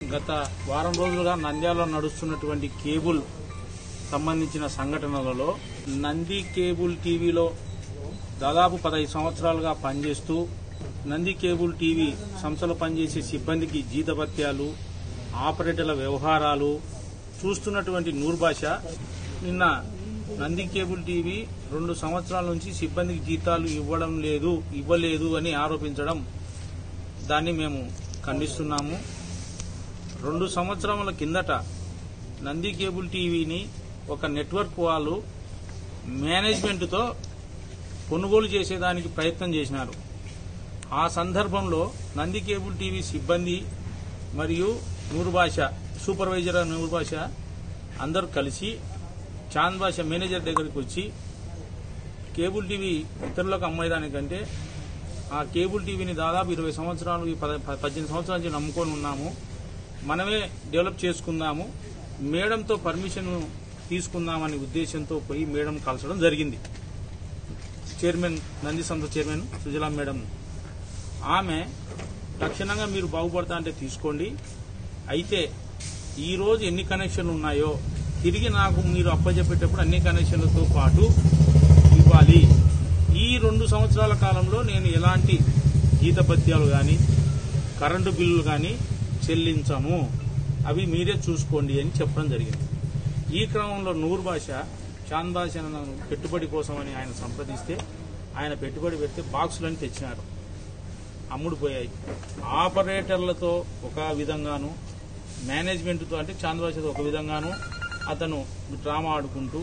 గత వారం రోజులుగా నంద్యాలలో నడుస్తున్నటువంటి కేబుల్ సంబంధించిన సంఘటనలలో నంది కేబుల్ టీవీలో దాదాపు పదహైదు సంవత్సరాలుగా పనిచేస్తూ నంది కేబుల్ టీవీ సంస్థలో పనిచేసే సిబ్బందికి జీతభత్యాలు ఆపరేటర్ల వ్యవహారాలు చూస్తున్నటువంటి నూర్ భాష నిన్న నంది కేబుల్ టీవీ రెండు సంవత్సరాల నుంచి సిబ్బందికి జీతాలు ఇవ్వడం లేదు ఇవ్వలేదు అని ఆరోపించడం దాన్ని మేము ఖండిస్తున్నాము రెండు సంవత్సరముల కిందట నంది కేబుల్ టీవీని ఒక నెట్వర్క్ వాళ్ళు మేనేజ్మెంట్తో కొనుగోలు చేసేదానికి ప్రయత్నం చేసినారు ఆ సందర్భంలో నంది కేబుల్ టీవీ సిబ్బంది మరియు నూరు భాష సూపర్వైజర్ నూరు భాష అందరూ కలిసి చాంద్ భాష మేనేజర్ దగ్గరికి వచ్చి కేబుల్ టీవీ ఇతరులకు అమ్మేదానికంటే ఆ కేబుల్ టీవీని దాదాపు ఇరవై సంవత్సరాలు ఈ పద- ప- పద్దెనిమిది సంవత్సరాల నుంచి నమ్ముకొని ఉన్నాము మనమే డెవలప్ చేసుకుందాము మేడంతో పర్మిషన్ తీసుకుందామనే ఉద్దేశంతో పోయి మేడం కలసడం జరిగింది చైర్మన్ నంది సంస్థ చైర్మన్ సుజలా మేడం ఆమె లక్షణంగా మీరు బాగుపడతా అంటే తీసుకోండి అయితే ఈ రోజు ఎన్ని కనెక్షన్లు ఉన్నాయో తిరిగి నాకు మీరు అప్పచెప్పేటప్పుడు అన్ని కనెక్షన్లతో పాటు ఇవ్వాలి ఈ రెండు సంవత్సరాల కాలంలో నేను ఎలాంటి జీతపత్యాలు కానీ కరెంటు బిల్లులు కానీ చెల్లించము అవి మీరే చూసుకోండి అని చెప్పడం జరిగింది ఈ క్రమంలో నూరు భాష చాంద్ భాష పెట్టుబడి కోసమని ఆయన సంప్రదిస్తే ఆయన పెట్టుబడి పెడితే బాక్సులని తెచ్చినారు అమ్ముడు పోయాయి ఆపరేటర్లతో ఒక విధంగాను మేనేజ్మెంట్తో అంటే చాంద్ భాషతో ఒక విధంగాను అతను డ్రామా ఆడుకుంటూ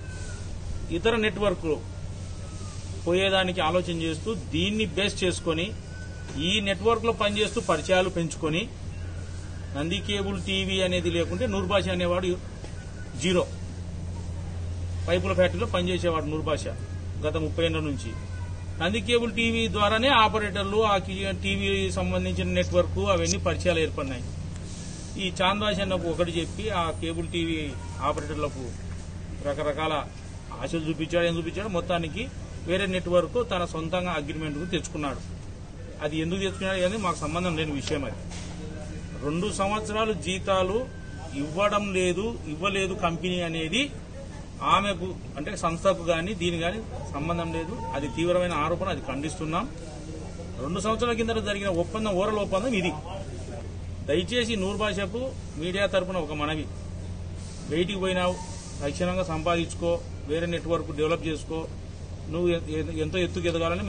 ఇతర నెట్వర్క్లు పోయేదానికి ఆలోచన చేస్తూ దీన్ని బేస్ చేసుకొని ఈ నెట్వర్క్ లో పనిచేస్తూ పరిచయాలు పెంచుకొని నంది కేబుల్ టీవీ అనేది లేకుంటే నూర్భాష అనేవాడు జీరో పైపుల ఫ్యాక్టరీలో పనిచేసేవాడు నూర్భాష గత ముప్పై ఏళ్ళ నుంచి నంది కేబుల్ టీవీ ద్వారానే ఆపరేటర్లు ఆ కి- టీవీ సంబంధించిన నెట్వర్క్ అవన్నీ పరిచయాలు ఏర్పడినాయి ఈ చాంద్వాష అన్నకు ఒకటి చెప్పి ఆ కేబుల్ టీవీ ఆపరేటర్లకు రకరకాల ఆశలు చూపించాడు ఏం చూపించాడు మొత్తానికి వేరే నెట్వర్క్ తన సొంతంగా అగ్రిమెంట్ తెచ్చుకున్నాడు అది ఎందుకు తెచ్చుకున్నాడు అనేది మాకు సంబంధం లేని విషయం అది రెండు సంవత్సరాలు జీతాలు ఇవ్వడం లేదు ఇవ్వలేదు కంపెనీ అనేది ఆమెకు అంటే సంస్థకు కానీ దీని కానీ సంబంధం లేదు అది తీవ్రమైన ఆరోపణ అది ఖండిస్తున్నాం రెండు సంవత్సరాల కింద జరిగిన ఒప్పందం ఓరల్ ఒప్పందం ఇది దయచేసి నూరు భాషకు మీడియా తరపున ఒక మనవి బయటికి పోయినావు తక్షణంగా సంపాదించుకో వేరే నెట్వర్క్ డెవలప్ చేసుకో నువ్వు ఎ- ఎంతో ఎత్తుకు ఎదగాలని